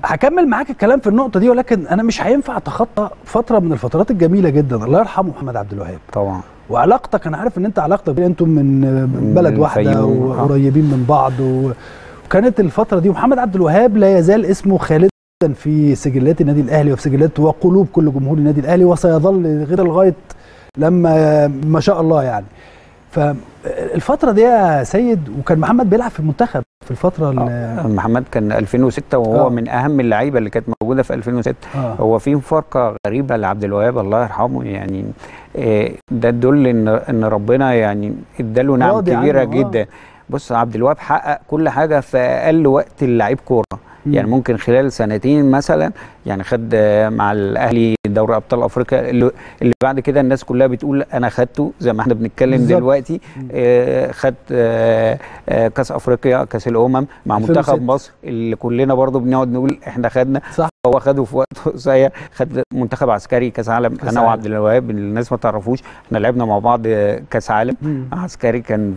هكمل معاك الكلام في النقطه دي ولكن انا مش هينفع اتخطى فتره من الفترات الجميله جدا الله يرحمه محمد عبد الوهاب طبعا وعلاقتك انا عارف ان انت علاقتك انتم من بلد من واحده الفيوم، آه. وقريبين من بعض و... وكانت الفتره دي ومحمد عبد الوهاب لا يزال اسمه خالدا في سجلات النادي الاهلي وفي سجلات وقلوب كل جمهور النادي الاهلي وسيظل غير لغايه لما ما شاء الله يعني فالفتره دي يا سيد وكان محمد بيلعب في المنتخب في الفتره اللي آه، محمد كان 2006 وهو آه. من اهم اللعيبه اللي كانت موجوده في 2006 آه. هو في مفارقه غريبه لعبد الوهاب الله يرحمه يعني آه، ده تدل ان ان ربنا يعني اداله نعم راضي كبيره عنه، آه. جدا بص عبد الوهاب حقق كل حاجه في اقل وقت اللعيب كوره مم. يعني ممكن خلال سنتين مثلا يعني خد آه، مع الاهلي دوري ابطال افريقيا اللي, اللي بعد كده الناس كلها بتقول انا خدته زي ما احنا بنتكلم بالظبط. دلوقتي مم. آه، خد آه، آه، كاس افريقيا كاس الامم مع 2006. منتخب مصر اللي كلنا برضو بنقعد نقول احنا خدنا صح. هو خده في وقت قصير خد منتخب عسكري كاس عالم كأس انا عالم. وعبد الوهاب اللي الناس ما تعرفوش احنا لعبنا مع بعض آه، كاس عالم مم. عسكري كان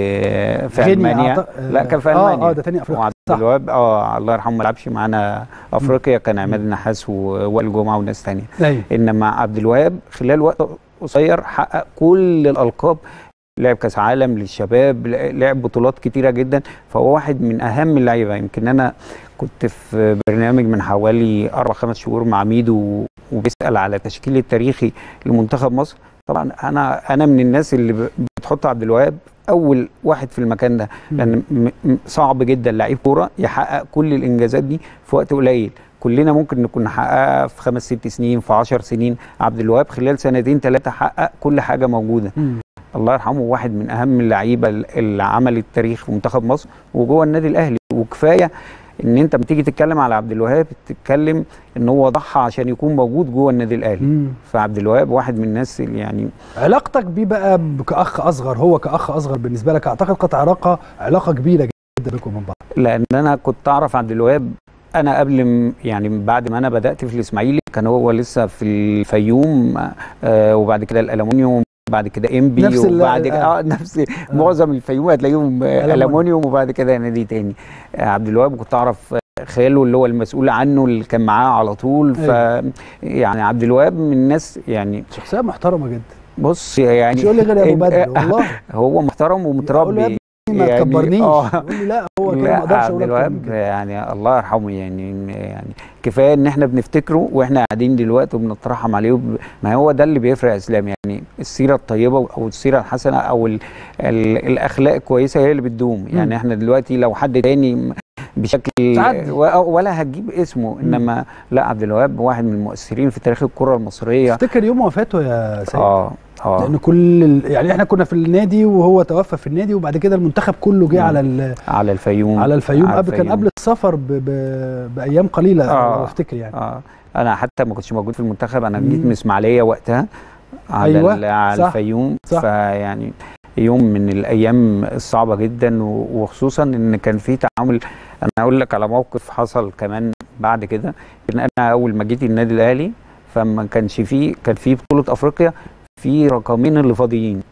في في غينيا المانيا أعت- لا كان في اه المانيا اه ده تاني افريقيا وعبد صح الوهاب اه الله يرحمه ما لعبش معانا افريقيا كان عماد النحاس ووائل جمعه وناس ثانيه ايوه انما عبد الوهاب خلال وقت قصير حقق كل الالقاب لعب كاس عالم للشباب لعب بطولات كتيره جدا فهو واحد من اهم اللعيبه يمكن انا كنت في برنامج من حوالي اربع خمس شهور مع ميدو وبيسال على التشكيل التاريخي لمنتخب مصر طبعا انا انا من الناس اللي ب- بتحط عبد الوهاب اول واحد في المكان ده لان م- م- صعب جدا لعيب كوره يحقق كل الانجازات دي في وقت قليل كلنا ممكن نكون نحققها في خمس ست سنين في عشر سنين عبد الوهاب خلال سنتين ثلاثه حقق كل حاجه موجوده مم. الله يرحمه واحد من اهم اللعيبه اللي عملت تاريخ في منتخب مصر وجوه النادي الاهلي وكفايه ان انت بتيجي تتكلم على عبد الوهاب تتكلم ان هو ضحى عشان يكون موجود جوه النادي الاهلي مم. فعبد الوهاب واحد من الناس اللي يعني علاقتك بيه بقى ب- كاخ اصغر هو كاخ اصغر بالنسبه لك اعتقد كانت علاقه علاقه كبيره جدا بينكم من بعض لان انا كنت اعرف عبد الوهاب انا قبل م- يعني بعد ما انا بدات في الاسماعيلي كان هو لسه في الفيوم آه وبعد كده الالومنيوم وبعد كده انبي نفس ال- وبعد كده آه. اه نفس معظم الفيوم هتلاقيهم آه، ألمونيوم. الومنيوم وبعد كده نادي تاني آه عبد الوهاب كنت اعرف آه، خاله اللي هو المسؤول عنه اللي كان معاه على طول ف يعني عبد الوهاب من الناس يعني شخصيه محترمه جدا بص يعني مش يقول لي غير يا ابو إن- بدر والله هو محترم أقول له يا ومتربي ابني ما يعني- تكبرنيش آه. يقول لي لا هو كده لا ما اقدرش عبد اقول اكتر من الوهاب كده يعني الله يرحمه يعني يعني كفايه ان احنا بنفتكره واحنا قاعدين دلوقتي وبنترحم عليه وب... ما هو ده اللي بيفرق يا اسلام يعني السيره الطيبه او السيره الحسنه او ال... ال... الاخلاق الكويسه هي اللي بتدوم يعني احنا دلوقتي لو حد تاني بشكل تعدي. و- ولا هتجيب اسمه انما لا عبد الوهاب واحد من المؤثرين في تاريخ الكره المصريه تفتكر يوم وفاته يا سيد اه اه لان كل ال... يعني احنا كنا في النادي وهو توفى في النادي وبعد كده المنتخب كله جه مم. على ال... على الفيوم على الفيوم على قبل كان الفيوم. قبل السفر ب... ب... بايام قليله آه. لو افتكر يعني اه انا حتى ما كنتش موجود في المنتخب انا جيت مم. من اسماعيليه وقتها على أيوة، ال- على صح، الفيوم صح. فيعني يوم من الايام الصعبه جدا و- وخصوصا ان كان في تعامل انا اقول لك على موقف حصل كمان بعد كده ان انا اول ما جيت النادي الاهلي فما كانش فيه كان في بطوله افريقيا في رقمين اللي فاضيين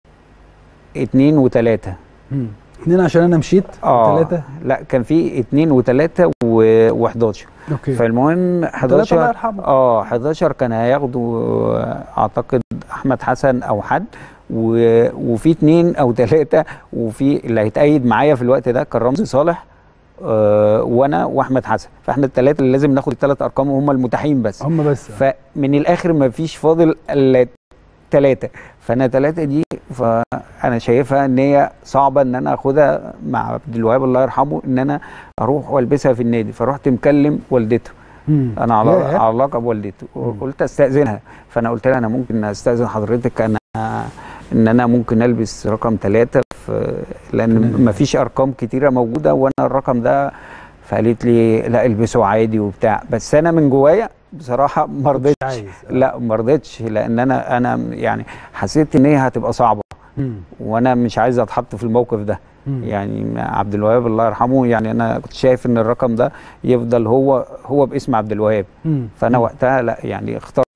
اتنين وتلاته مم. اتنين عشان انا مشيت اه ثلاثه لا كان في اتنين وتلاته و11 اوكي فالمهم ثلاثه 11 الله يرحمه اه 11 كان هياخدوا اعتقد احمد حسن او حد و... وفي اتنين او تلاته وفي اللي هيتأيد معايا في الوقت ده كان رمزي صالح آه وانا واحمد حسن فاحنا الثلاثه اللي لازم ناخد الثلاث ارقام وهم المتاحين بس هم بس فمن الاخر ما فيش فاضل الا ثلاثه فانا ثلاثه دي فانا شايفها ان هي صعبه ان انا اخدها مع عبد الوهاب الله يرحمه ان انا اروح والبسها في النادي فرحت مكلم والدته مم. انا على ياه. على علاقه بوالدته مم. قلت استاذنها فانا قلت لها انا ممكن استاذن حضرتك انا ان انا ممكن البس رقم ثلاثة في لان تمام. ما فيش ارقام كتيره موجوده وانا الرقم ده فقالت لي لا البسه عادي وبتاع بس انا من جوايا بصراحه ما مش رضيتش عايز لا ما رضيتش لان انا انا يعني حسيت ان هي هتبقى صعبه مم. وانا مش عايز اتحط في الموقف ده مم. يعني عبد الوهاب الله يرحمه يعني انا كنت شايف ان الرقم ده يفضل هو هو باسم عبد الوهاب مم. فانا مم. وقتها لا يعني اخترت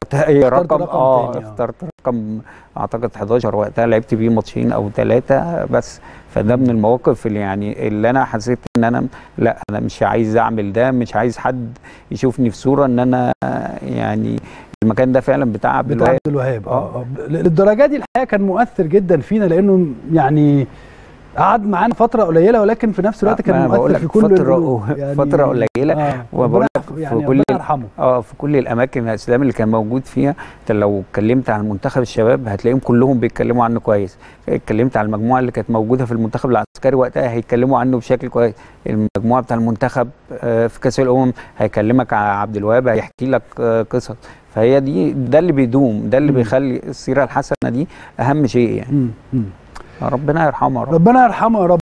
اي رقم, رقم اه تاني، آه. اخترت رقم اعتقد 11 وقتها لعبت بيه ماتشين او ثلاثه بس فده من المواقف اللي يعني اللي انا حسيت ان انا لا انا مش عايز اعمل ده مش عايز حد يشوفني في صوره ان انا يعني المكان ده فعلا بتاع عبد بتاع الوهاب عبد الوهاب اه آه. للدرجه دي الحقيقه كان مؤثر جدا فينا لانه يعني قعد معانا فتره قليله ولكن في نفس الوقت ما كان بقول مؤثر لك في كل فترة القلوب. فترة قليلة آه. وبقول ربنا لك يرحمه- في يعني كل ربنا ال- يرحمه اه في كل الاماكن الاسلام اللي كان موجود فيها انت لو اتكلمت عن منتخب الشباب هتلاقيهم كلهم بيتكلموا عنه كويس اتكلمت عن المجموعه اللي كانت موجوده في المنتخب العسكري وقتها هيتكلموا عنه بشكل كويس المجموعه بتاع المنتخب آه، في كاس الامم هيكلمك على عبد الوهاب هيحكي لك آه، قصص فهي دي ده اللي بيدوم ده اللي مم. بيخلي السيره الحسنه دي اهم شيء يعني مم. مم. ربنا يرحمه يا رب ربنا يرحمه يا رب